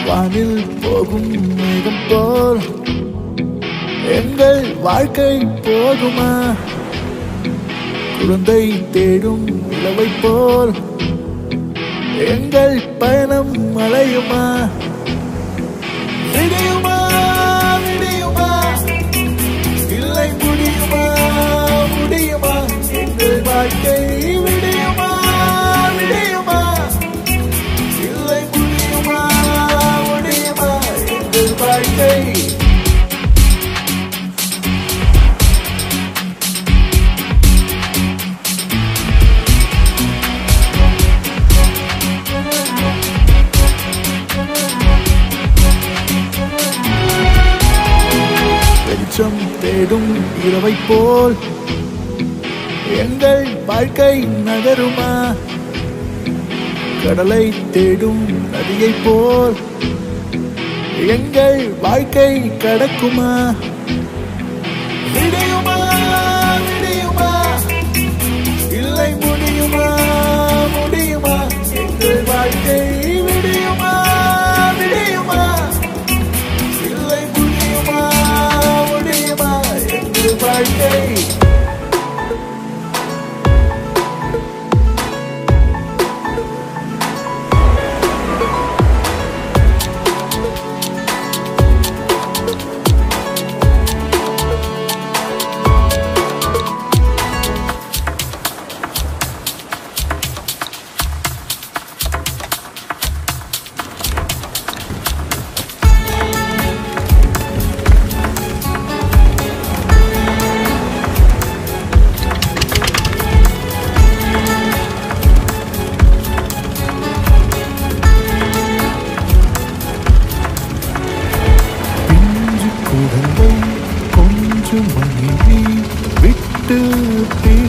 வானில் போகும் மேகம் போல் எங்கள் வாழ்க்கை போகுமா குழந்தை தேடும் இளவை போல் எங்கள் பயணம் அலையுமா விடியுமா விடியுமா இல்லை முடியுமா முடியுமா எங்கள் வாழ்க்கை விடியுமா விடியுமா இல்லை முடியுமா முடியுமா எங்கள் வாழ்க்கை வெளிச்சம் தேடும் இரவை போல் எங்கள் வாழ்க்கை நகருமா கடலை தேடும் நதியைப் போல் எங்கள் வாழ்க்கை கடக்குமா விடியுமா விடியுமா இல்லை முடியுமா முடியுமா எங்கள் வாழ்க்கை விடியுமா விடியுமா இல்லை முடியுமா முடியுமா எங்கள் வாழ்க்கை பிஞ்சு குழந்தை கொஞ்சம் மனைவி விட்டு